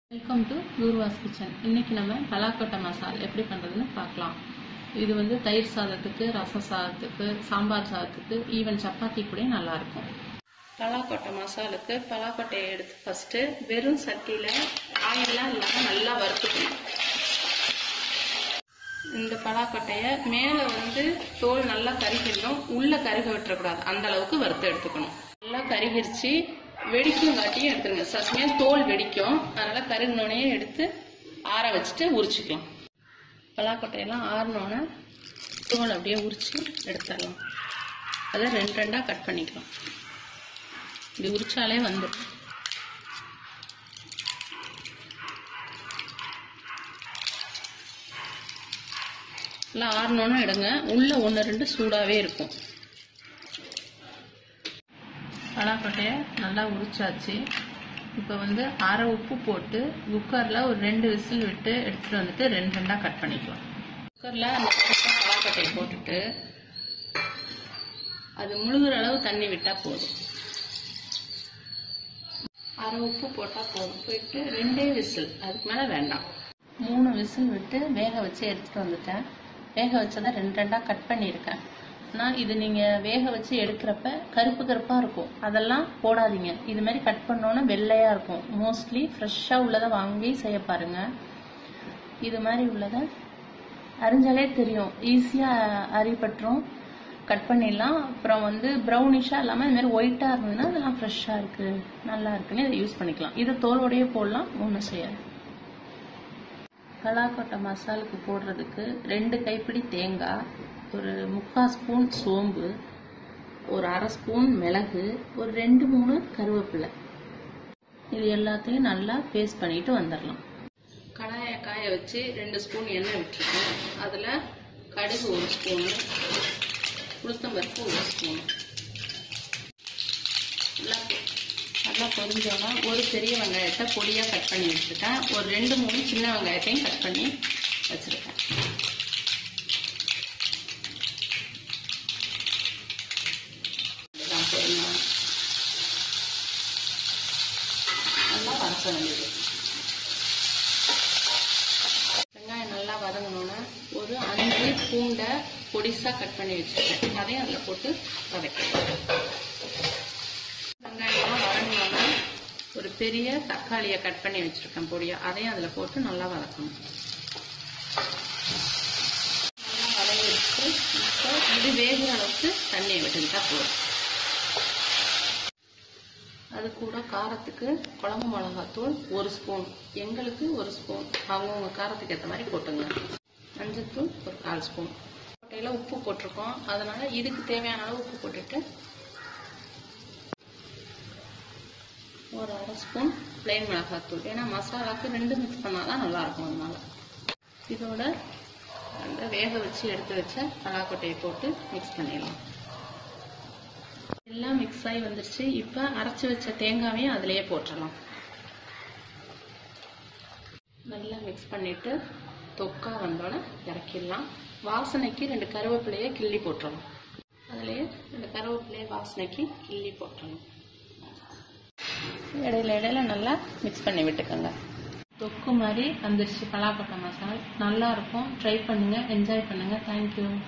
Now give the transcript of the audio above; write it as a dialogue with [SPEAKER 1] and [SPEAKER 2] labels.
[SPEAKER 1] welcome to குருவாஸ் kitchen இன்னைக்கு நம்ம பலாக்கொட்டை மசால் எப்படி பண்ணுறதுன்னு பார்க்கலாம் இது வந்து தயிர் சாதத்துக்கு ரச சாதத்துக்கு சாம்பார் சாதத்துக்கு ஈவன் சப்பாத்தி கூட நல்லா இருக்கும் பலாக்கொட்டை மசாலுக்கு பலாக்கொட்டையை எடுத்து ஃபஸ்ட்டு வெறும் சட்டியில் ஆயிலெலாம் இல்லாமல் நல்லா வறுத்துக்கணும் இந்த பலாக்கொட்டையை மேலே வந்து தோல் நல்லா கருகிடணும் உள்ளே கருக விட்டுறக்கூடாது அந்த அளவுக்கு வறுத்து எடுத்துக்கணும் நல்லா கருகிருச்சு வெடிக்கும் காட்டியும் எடுத்துருங்க சசமையாக தோல் வெடிக்கும் அதனால கருகினோடனே எடுத்து ஆற வச்சுட்டு உரிச்சுக்கலாம் பலாக்கொட்டையெல்லாம் ஆறினோன்னே தோல் அப்படியே உரிச்சு எடுத்துடலாம் அதை ரெண்டு ரெண்டாக கட் பண்ணிக்கலாம் இப்படி உரிச்சாலே வந்து எல்லாம் ஆறினோன்னு எடுங்க உள்ள ஒன்று ரெண்டு சூடாகவே இருக்கும் பலாக்கொட்டையை நல்லா உரிச்சாச்சு இப்போ வந்து அரை உப்பு போட்டு குக்கரில் ஒரு ரெண்டு விசில் விட்டு எடுத்துகிட்டு வந்துட்டு ரெண்டு ரெண்டாக கட் பண்ணிக்கலாம் குக்கரில் அந்த பலாக்கொட்டையை போட்டுட்டு அது முழுகிற அளவு தண்ணி விட்டால் போதும் அரை உப்பு போட்டால் போதும் போயிட்டு ரெண்டே விசில் அதுக்கு மேலே வேண்டாம் மூணு விசில் விட்டு வேக வச்சு எடுத்துகிட்டு வந்துட்டேன் வேக வச்சதை ரெண்டு ரெண்டாக கட் பண்ணியிருக்கேன் ஆனால் இது நீங்கள் வேக வச்சு எடுக்கிறப்ப கருப்பு கருப்பாக இருக்கும் அதெல்லாம் போடாதீங்க இது மாதிரி கட் பண்ணோன்னா வெள்ளையாக இருக்கும் மோஸ்ட்லி ஃப்ரெஷ்ஷாக உள்ளதை வாங்கி செய்ய பாருங்கள் இது மாதிரி உள்ளதை அரிஞ்சாலே தெரியும் ஈஸியாக அரிப்பட்டுரும் கட் பண்ணிடலாம் அப்புறம் வந்து ப்ரௌனிஷாக இல்லாமல் இது மாதிரி ஒயிட்டாக இருந்ததுன்னா அதெல்லாம் ஃப்ரெஷ்ஷாக இருக்குது நல்லா இருக்குன்னு இதை யூஸ் பண்ணிக்கலாம் இது தோலோடையே போடலாம் ஒன்றும் செய்யாது கலாக்கொட்டை மசாலுக்கு போடுறதுக்கு ரெண்டு கைப்பிடி தேங்காய் ஒரு முக்கால் ஸ்பூன் சோம்பு ஒரு அரை ஸ்பூன் மிளகு ஒரு ரெண்டு மூணு கருவேப்பிலை இது எல்லாத்தையும் நல்லா பேஸ்ட் பண்ணிட்டு வந்துடலாம் கடாயை காய வச்சு ரெண்டு ஸ்பூன் எண்ணெய் விட்டுருக்கோம் அதில் கடுகு ஒரு ஸ்பூனு உளுத்தம்பருப்பு ஒரு ஸ்பூனு நல்லா நல்லா பொரிஞ்சோன்னா ஒரு பெரிய வெங்காயத்தை பொடியாக கட் பண்ணி வச்சுருக்கேன் ஒரு ரெண்டு மூணு சின்ன வெங்காயத்தையும் கட் பண்ணி வச்சுருக்கேன் இதுதான் பொரியணும் நல்லா வதக்க வேண்டியது வெங்காயம் நல்லா வதங்கணுன்னா ஒரு அஞ்சு பூண்டை பொடிசாக கட் பண்ணி வச்சுருக்கேன் அதையும் அதில் போட்டு வதக்கலாம் வெங்காயம்லாம் வதங்கினோன்னா ஒரு பெரிய தக்காளியை கட் பண்ணி வச்சுருக்கேன் பொடியை அதையும் அதில் போட்டு நல்லா வதக்கணும் நல்லா வதங்கி வச்சு இப்போ இது வேகிற அளவுக்கு தண்ணியை விட்டுக்கிட்டா போதும் அது கூட காரத்துக்கு குழம்பு மிளகாத்தூள் ஒரு ஸ்பூன் எங்களுக்கு ஒரு ஸ்பூன் அவங்கவுங்க காரத்துக்கு ஏற்ற மாதிரி போட்டுங்க மஞ்சத்தூள் ஒரு கால் ஸ்பூன் கொட்டையில் உப்பு போட்டிருக்கோம் அதனால இதுக்கு தேவையான அளவு உப்பு போட்டுட்டு ஒரு அரை ஸ்பூன் பிளெயின் மிளகாத்தூள் ஏன்னா மசாலாவுக்கு ரெண்டு மிக்ஸ் பண்ணால் தான் நல்லாயிருக்கும் அதனால இதோட அந்த வேக வச்சு எடுத்து வச்ச பலாக்கொட்டையை போட்டு மிக்ஸ் பண்ணிடலாம் எல்லாம் மிக்ஸ் ஆகி வந்துருச்சு இப்போ அரைச்சி வச்ச தேங்காவையும் அதிலேயே போட்டுடலாம் நல்லா மிக்ஸ் பண்ணிட்டு தொக்கா வந்தோடனே இறக்கிடலாம் வாசனைக்கு ரெண்டு கருவேப்பிலையை கிள்ளி போட்டுறலாம் அதுலேயே ரெண்டு கருவேப்பிலையை வாசனைக்கு கிள்ளி போட்டுறலாம் இடையில இடையில நல்லா மிக்ஸ் பண்ணி விட்டுக்கோங்க தொக்கு மாதிரி வந்துருச்சு பலாப்பட்ட மசால் நல்லா இருக்கும் ட்ரை பண்ணுங்க என்ஜாய் பண்ணுங்க தேங்க்யூ